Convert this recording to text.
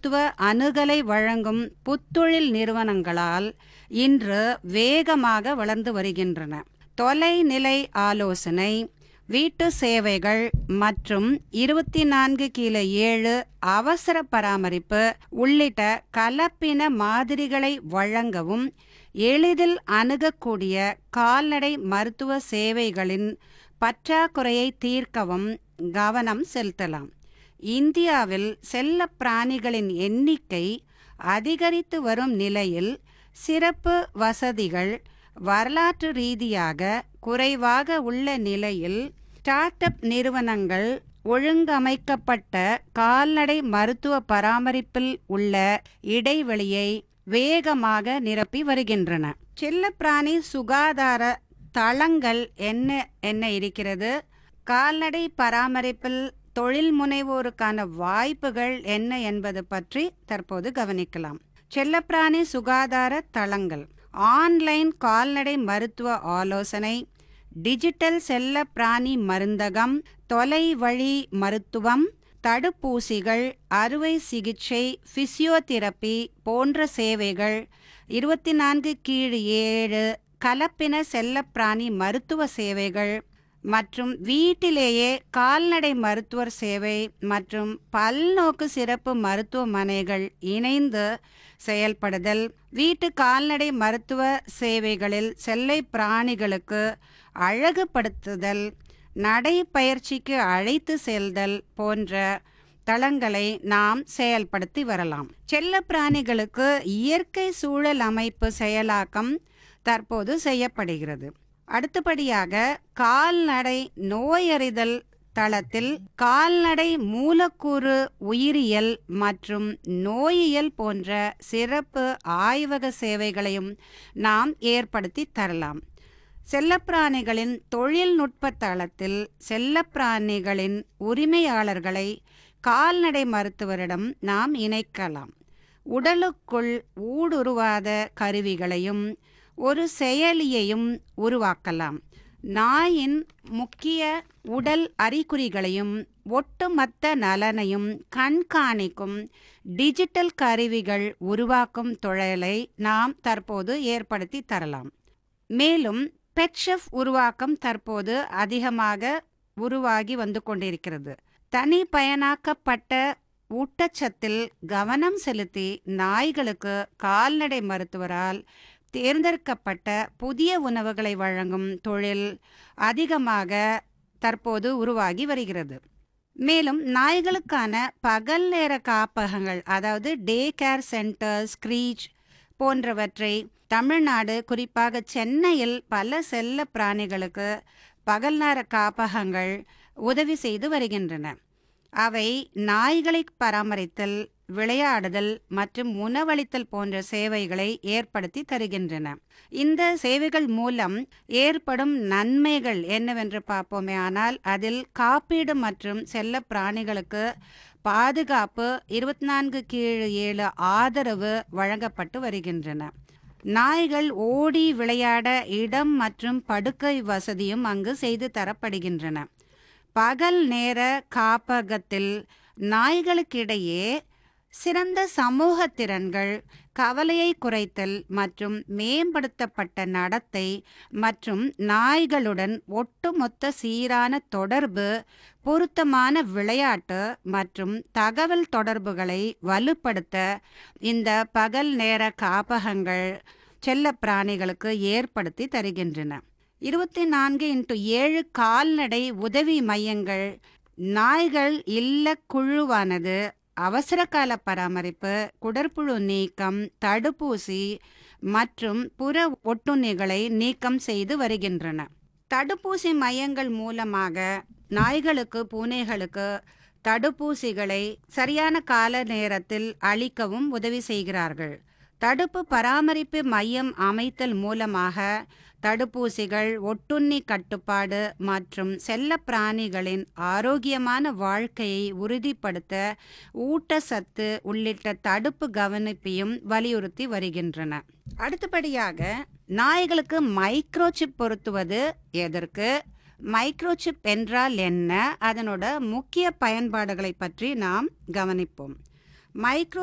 மருத்துவ அணுகலை வழங்கும் புத்தொழில் நிறுவனங்களால் இன்று வேகமாக வளர்ந்து வருகின்றன தொலைநிலை ஆலோசனை வீட்டு சேவைகள் மற்றும் இருபத்தி நான்கு கீழ ஏழு அவசர பராமரிப்பு உள்ளிட்ட கலப்பின மாதிரிகளை வழங்கவும் எளிதில் அணுகக்கூடிய கால்நடை மருத்துவ சேவைகளின் பற்றாக்குறையை தீர்க்கவும் கவனம் செலுத்தலாம் இந்தியாவில் செல்ல பிராணிகளின் எண்ணிக்கை அதிகரித்து வரும் நிலையில் சிறப்பு வசதிகள் வரலாற்று ரீதியாக குறைவாக உள்ள நிலையில் ஸ்டார்ட் அப் நிறுவனங்கள் ஒழுங்கமைக்கப்பட்ட கால்நடை மருத்துவ பராமரிப்பில் உள்ள இடைவெளியை வேகமாக நிரப்பி வருகின்றன செல்லப்பிராணி சுகாதார தளங்கள் என்ன என்ன இருக்கிறது கால்நடை பராமரிப்பில் தொழில் முனைவோருக்கான வாய்ப்புகள் என்ன என்பது பற்றி தற்போது கவனிக்கலாம் செல்லப்பிராணி சுகாதார தளங்கள் ஆன்லைன் கால்நடை மருத்துவ ஆலோசனை டிஜிட்டல் செல்ல பிராணி மருந்தகம் தொலைவழி மருத்துவம் தடுப்பூசிகள் அறுவை சிகிச்சை பிசியோதெரப்பி போன்ற சேவைகள் இருபத்தி நான்கு கீழ் ஏழு கலப்பின செல்லப்பிராணி மருத்துவ சேவைகள் மற்றும் வீட்டிலேயே கால்நடை மருத்துவர் சேவை மற்றும் பல்நோக்கு சிறப்பு மருத்துவமனைகள் இணைந்து செயல்படுதல் வீட்டு கால்நடை மருத்துவ சேவைகளில் செல்லை பிராணிகளுக்கு அழகுபடுத்துதல் நடைப்பயிற்சிக்கு அழைத்து செல்தல் போன்ற தளங்களை நாம் செயல்படுத்தி வரலாம் செல்ல பிராணிகளுக்கு இயற்கை சூழல் அமைப்பு செயலாக்கம் தற்போது செய்யப்படுகிறது அடுத்தபடியாக கால்நடை நோயறிதல் தளத்தில் கால்நடை மூலக்கூறு உயிரியல் மற்றும் நோயியல் போன்ற சிறப்பு ஆய்வக சேவைகளையும் நாம் ஏற்படுத்தி தரலாம் செல்லப்பிராணிகளின் தொழில்நுட்ப தளத்தில் செல்லப்பிராணிகளின் உரிமையாளர்களை கால்நடை மருத்துவரிடம் நாம் இணைக்கலாம் உடலுக்குள் ஊடுருவாத கருவிகளையும் ஒரு செயலியையும் உருவாக்கலாம் நாயின் முக்கிய உடல் அறிகுறிகளையும் ஒட்டுமொத்த நலனையும் கண்காணிக்கும் டிஜிட்டல் கருவிகள் உருவாக்கும் தொழிலை நாம் தற்போது ஏற்படுத்தி தரலாம் மேலும் பெட்ஷெஃப் உருவாக்கம் தற்போது அதிகமாக உருவாகி வந்து கொண்டிருக்கிறது தனி பயனாக்கப்பட்ட ஊட்டச்சத்தில் கவனம் செலுத்தி நாய்களுக்கு கால்நடை மருத்துவரால் தேர்ந்தெடுக்கப்பட்ட புதிய உணவுகளை வழங்கும் தொழில் அதிகமாக தற்போது உருவாகி வருகிறது மேலும் நாய்களுக்கான பகல் நேர காப்பகங்கள் அதாவது டே கேர் சென்டர் ஸ்க்ரீச் போன்றவற்றை தமிழ்நாடு குறிப்பாக சென்னையில் பல செல்ல பிராணிகளுக்கு பகல் நேர காப்பகங்கள் உதவி செய்து வருகின்றன அவை நாய்களை பராமரித்தல் விளையாடுதல் மற்றும் உணவளித்தல் போன்ற சேவைகளை ஏற்படுத்தி தருகின்றன இந்த சேவைகள் மூலம் ஏற்படும் நன்மைகள் என்னவென்று பார்ப்போமே ஆனால் அதில் காப்பீடு மற்றும் செல்ல பிராணிகளுக்கு பாதுகாப்பு இருபத்தி நான்கு கீழ் ஏழு ஆதரவு வழங்கப்பட்டு வருகின்றன நாய்கள் ஓடி விளையாட இடம் மற்றும் படுக்கை வசதியும் அங்கு செய்து தரப்படுகின்றன பகல் நேர காப்பகத்தில் நாய்களுக்கிடையே சிறந்த சமூக திறன்கள் கவலையை குறைத்தல் மற்றும் மேம்படுத்தப்பட்ட நடத்தை மற்றும் நாய்களுடன் ஒட்டுமொத்த சீரான தொடர்பு பொருத்தமான விளையாட்டு மற்றும் தகவல் தொடர்புகளை வலுப்படுத்த இந்த பகல் நேர காப்பகங்கள் செல்ல பிராணிகளுக்கு ஏற்படுத்தி தருகின்றன இருபத்தி நான்கு இன்ட்டு ஏழு கால்நடை உதவி மையங்கள் நாய்கள் இல்ல குழுவானது அவசரகால பராமரிப்பு குடற்புழு நீக்கம் தடுப்பூசி மற்றும் புற ஒட்டுண்ணிகளை நீக்கம் செய்து வருகின்றன தடுப்பூசி மையங்கள் மூலமாக நாய்களுக்கு பூனைகளுக்கு தடுப்பூசிகளை சரியான கால நேரத்தில் அளிக்கவும் உதவி செய்கிறார்கள் தடுப்பு பராமரிப்பு மையம் அமைத்தல் மூலமாக தடுப்பூசிகள் ஒட்டுண்ணி கட்டுப்பாடு மற்றும் செல்ல பிராணிகளின் ஆரோக்கியமான வாழ்க்கையை உறுதிப்படுத்த ஊட்டச்சத்து உள்ளிட்ட தடுப்பு கவனிப்பையும் வலியுறுத்தி வருகின்றன அடுத்தபடியாக நாய்களுக்கு மைக்ரோசிப் பொருத்துவது எதற்கு மைக்ரோசிப் என்றால் என்ன அதனோட முக்கிய பயன்பாடுகளை பற்றி நாம் கவனிப்போம் மைக்ரோ